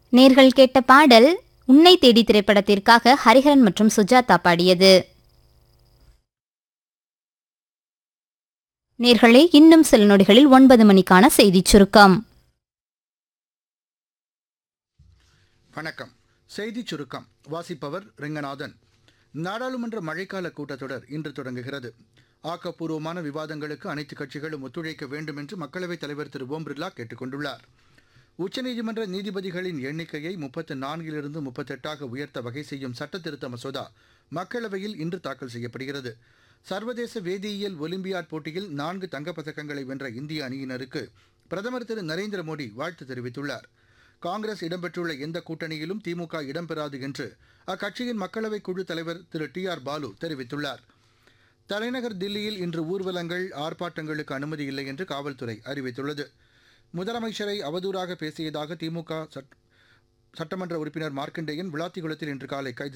நேர்கள் கேட்ட பாடல் உன்னை தேடி திரைப்படத்திற்காக ஹரிஹரன் மற்றும் சுஜாதா பாடியது நேர்களே இன்னும் சில நொடிகளில் ஒன்பது மணிக்கான செய்திச் சுருக்கம் வணக்கம் செய்திச் சுருக்கம் வாசிப்பவர் ரெங்கநாதன் நாடாளுமன்ற மழைக்கால கூட்டத்தொடர் இன்று தொடங்குகிறது ஆக்கப்பூர்வமான விவாதங்களுக்கு அனைத்து கட்சிகளும் ஒத்துழைக்க வேண்டும் என்று மக்களவைத் தலைவர் திரு ஓம் பிர்லா கேட்டுக் கொண்டுள்ளார் உச்சநீதிமன்ற நீதிபதிகளின் எண்ணிக்கையை முப்பத்து நான்கிலிருந்து முப்பத்தெட்டாக உயர்த்த வகை செய்யும் சட்டத்திருத்த மசோதா மக்களவையில் இன்று தாக்கல் செய்யப்படுகிறது சர்வதேச வேதியியல் ஒலிம்பியாட் போட்டியில் நான்கு தங்கப்பதக்கங்களை வென்ற இந்திய அணியினருக்கு பிரதமர் திரு நரேந்திர மோடி வாழ்த்து தெரிவித்துள்ளார் காங்கிரஸ் இடம்பெற்றுள்ள எந்த கூட்டணியிலும் திமுக இடம்பெறாது என்று அக்கட்சியின் மக்களவை குழு தலைவர் திரு டி ஆர் பாலு தெரிவித்துள்ளார் தலைநகர் தில்லியில் இன்று ஊர்வலங்கள் ஆர்ப்பாட்டங்களுக்கு அனுமதி இல்லை என்று காவல்துறை அறிவித்துள்ளது முதலமைச்சரை அவதூறாக பேசியதாக திமுக சட்- சட்டமன்ற உறுப்பினர் மார்க்கண்டேயன் விளாத்திகுளத்தில் இன்று காலை கைது